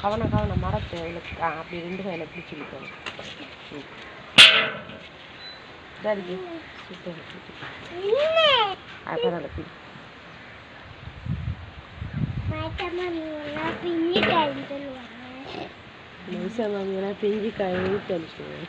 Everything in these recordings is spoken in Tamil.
கவனம் கவனம் மரத்தை இழுத்து ஆ அப்படி ரெண்டு கையில் பிடிச்சி இழுக்கணும் ம் இதா இருக்கு சூப்பர் அப்போ தான் பிடி நைஸாக வாங்கினா பிஞ்சு காய் ஊற்றி அடிச்சுடுவேன்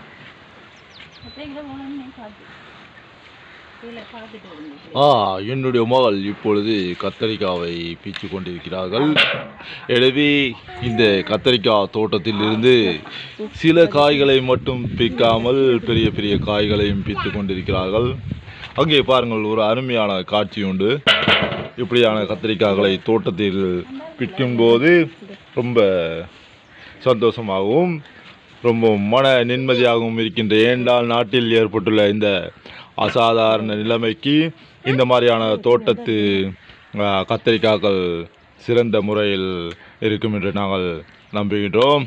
ஆ என்னுடைய மகள் இப்பொழுது கத்தரிக்காவை பீச்சு கொண்டிருக்கிறார்கள் எனவே இந்த கத்தரிக்காய் தோட்டத்தில் இருந்து சில காய்களை மட்டும் பிக்காமல் பெரிய பெரிய காய்களையும் பித்து கொண்டிருக்கிறார்கள் அங்கே பாருங்கள் ஒரு அருமையான காட்சி உண்டு இப்படியான கத்திரிக்காய்களை தோட்டத்தில் பிக்கும்போது ரொம்ப சந்தோஷமாகவும் ரொம்ப மன நிம்மதியாகவும் இருக்கின்ற ஏண்டால் நாட்டில் ஏற்பட்டுள்ள இந்த அசாதாரண நிலைமைக்கு இந்த மாதிரியான தோட்டத்து ஆ, கத்தரிக்காய்கள் சிறந்த முறையில் இருக்கும் என்று நாங்கள் நம்புகின்றோம்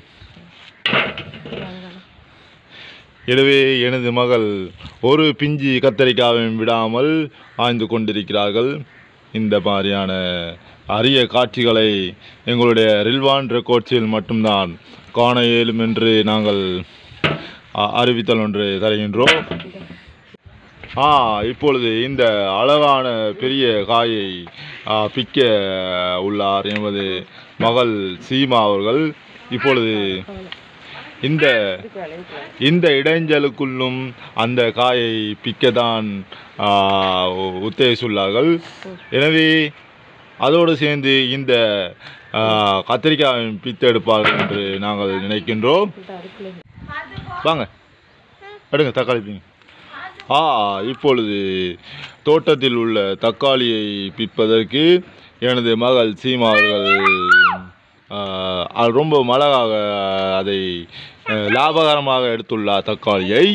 எனவே எனது மகள் ஒரு பிஞ்சு கத்தரிக்காவையும் விடாமல் ஆய்ந்து கொண்டிருக்கிறார்கள் இந்த மாதிரியான அரிய காட்சிகளை எங்களுடைய ரில்வான் ரெக்கார்ட்ஸில் மட்டும்தான் காண இயலும் என்று நாங்கள் அ- அறிவித்தல் ஒன்று தருகின்றோம் ஆ இப்பொழுது இந்த அழகான பெரிய காயை ஆ, பிக்க உள்ளார் எமது மகள் சீமா அவர்கள் இப்பொழுது இந்த இழுக்கலாம் இழுக்கலாம் இந்த இடைஞ்சலுக்குள்ளும் அந்த காயை பிக்கத்தான் ஆ, உ- உத்தேசித்துள்ளார்கள் எனவே அதோடு சேர்ந்து இந்த ஆ, கத்திரிக்காயை பித்தெடுப்பார்கள் என்று நாங்கள் நினைக்கின்றோம் இந்த அடுப்பில் வாங்க எடுங்க தக்காளி பிங்க ஆ இப்பொழுது தோட்டத்தில் உள்ள தக்காளியை பிற்பதற்கு எனது மகள் சீமா அவர்கள் ஆ, அது ரொம்ப அழகாக அதை ஆ, லாபகரமாக எடுத்துள்ளார் தக்காளியை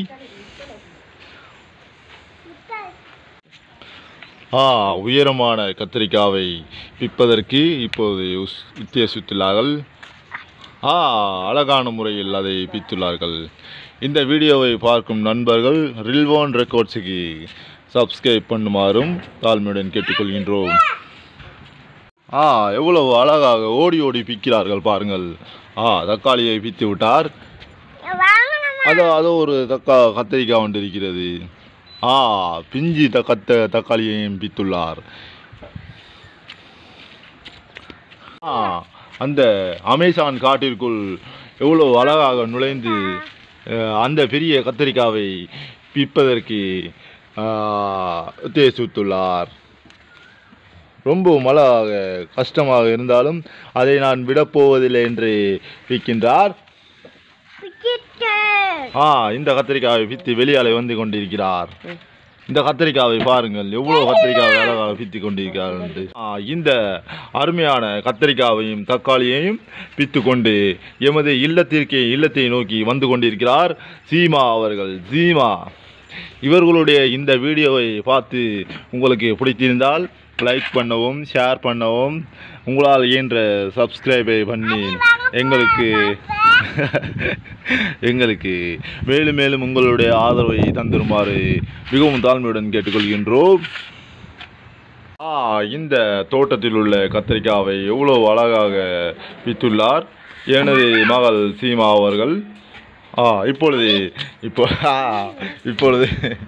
ஆ உயரமான கத்திரிக்காவை பிற்பதற்கு இப்போது உஸ்- உத்தேசித்துள்ளார்கள் ஆ அழகான முறையில் அதை பித்துள்ளார்கள் இந்த வீடியோவை பார்க்கும் நண்பர்கள் ரில்வான் ரெக்கார்ட்ஸுக்கு சப்ஸ்கிரைப் பண்ணுமாறும் தாழ்மையுடன் கேட்டுக்கொள்கின்றோம் ஆ எவ்வளவு அழகாக ஓடி ஓடி பிக்கிறார்கள் பாருங்கள் ஆ தக்காளியை பித்து விட்டார் அதோ அதோ ஒரு தக்கா கத்திரிக்காய் ஒன்று இருக்கிறது ஆ பிஞ்சி த கத்த தக்காளியையும் பித்துள்ளார் ஆ அந்த அமேசான் காட்டிற்குள் எவ்வளோ அழகாக நுழைந்து அஹ், அந்த பெரிய கத்திரிக்காவை பிப்பதற்கு உத்தேசித்துள்ளார் ரொம்பவும் அழகாக கஷ்டமாக இருந்தாலும் அதை நான் விடப்போவதில்லை என்று இருக்கின்றார் ஆ இந்த கத்திரிக்காவை பித்து வெளியாலே வந்து கொண்டிருக்கிறார் இந்த கத்திரிக்காவை பாருங்கள் எவ்வளவு கத்திரிக்காவை அழகாக பித்து கொண்டிருக்கிறார் என்று ஆ, இந்த அருமையான கத்திரிக்காவையும் தக்காளியையும் பித்து கொண்டு எமது இல்லத்திற்கே இல்லத்தை நோக்கி வந்து கொண்டிருக்கிறார் சீமா அவர்கள் சீமா இவர்களுடைய இந்த வீடியோவை பார்த்து உங்களுக்கு பிடித்திருந்தால் லைக் பண்ணவும் ஷேர் பண்ணவும் உங்களால் இயன்ற சப்ஸ்கிரைபை பண்ணி எங்களுக்கு எங்களுக்கு மேலும் மேலும் உங்களுடைய ஆதரவை தந்திருமாறு மிகவும் தாழ்மையுடன் கேட்டுக்கொள்கின்றோம் ஆ இந்த தோட்டத்தில் உள்ள கத்திரிக்காவை எவ்வளோ அழகாக வித்துள்ளார் எனது மகள் சீமா அவர்கள் ஆ இப்பொழுது இப்போ ஆ, இப்பொழுது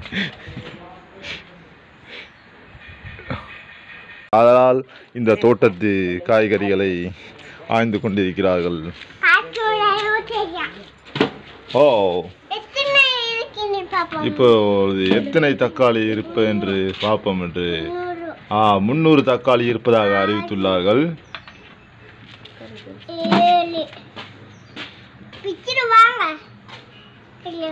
அதனால் இந்த தோட்டத்து காய்கறிகளை ஆய்ந்து கொண்டிருக்கிறார்கள் ஓ இப்போ இது எத்தனை தக்காளி இருப்பது என்று பார்ப்போம் என்று ஆ முந்நூறு தக்காளி இருப்பதாக அறிவித்துள்ளார்கள் ஏழு பிச்சிட்டு வாங்க இல்ல.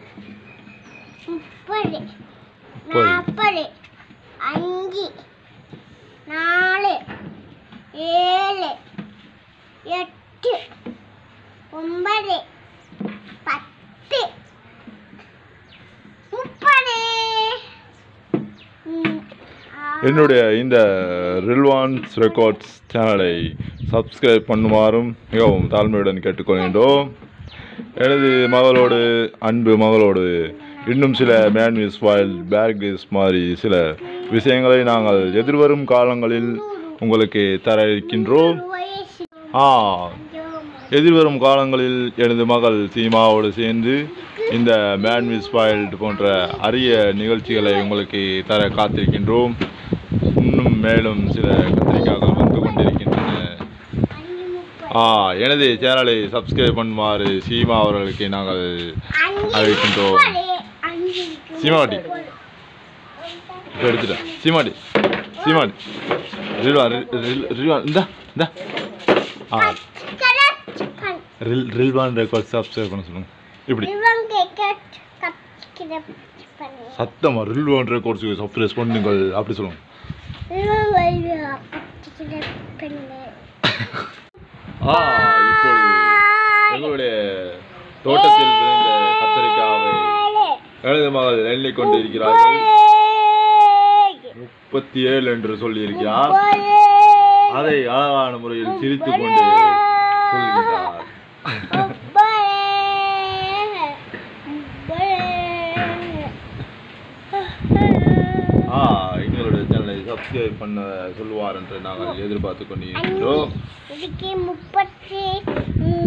முப்பது முப்பது. நாற்பது அஞ்சு நாலு ஏழு எட்டு ஒன்பது பத்து முப்பது ம், ஆ- என்னுடைய இந்த ரில்வான்ஸ் ரெக்கார்ட்ஸ் சேனலை சப்ஸ்கிரைப் பண்ணுமாறும் மிகவும் தாழ்மையுடன் கேட்டுக்கொள்கின்றோம் எனது மகளோடு அன்பு மகளோடு இன்னும் சில மேன்விஸ் வாயில் பேக்ரிஸ் மாதிரி சில விஷயங்களை நாங்கள் எதிர்வரும் காலங்களில் உங்களுக்கு தர இருக்கின்றோம் வயசு ஆ கொஞ்சம் எதிர்வரும் காலங்களில் எனது மகள் சீமாவோடு சேர்ந்து இந்த மேன் மிஸ் ஸ்பாயில்டு போன்ற அரிய நிகழ்ச்சிகளை உங்களுக்கு தர காத்திருக்கின்றோம் இன்னும் மேலும் சில கத்திரிக்காய்கள் வந்து கொண்டிருக்கின்றன அஞ்சு முப்பது ஆ எனது சேனலை சப்ஸ்கிரைப் பண்ணுமாறு சீமா அவர்களுக்கு நாங்கள் அஞ்சு அறிவிக்கின்றோம் முப்பது அஞ்சு சீமாவட்டி இப்போ எடுத்துட்டேன் சீமாடி சீமாடி ரில்வான் ரில் ரில்வான் இந்தா இந்தா ஆ சிக்கன் ரில் ரில்வான் ரெக்கார்ட் சப்ஸ்கிரைப் பண்ண சொல்லுங்க இப்படி இவங்க கேட் கப்சிக்கிற பண்ணு சத்தமாக ரில்வான் ரெக்கார்ட்ஸுக்கு சப்ஸ்கிரைப் பண்ணுங்கள் அப்படி சொல்லுங்க இவங்க கப்சிக்கிற பண்ணு ஆ இப்பொழுது எங்களுடைய தோட்டத்தில் விளைந்த கத்தரிக்காவை எனது மகள் எண்ணிக் கொண்டிருக்கிறார்கள் முப்பத்தி ஏழு என்று சொல்லியிருக்கிறார் அதை அழகான முறையில் சிரித்து கொண்டு சொல்கிறார் ஆ எங்களுடைய சேனலை சப்ஸ்கிரைப் பண்ண சொல்லுவார் என்று நாங்கள் எதிர்பார்த்து கொண்டிருக்கிறோம் இதுக்கு முப்பத்தி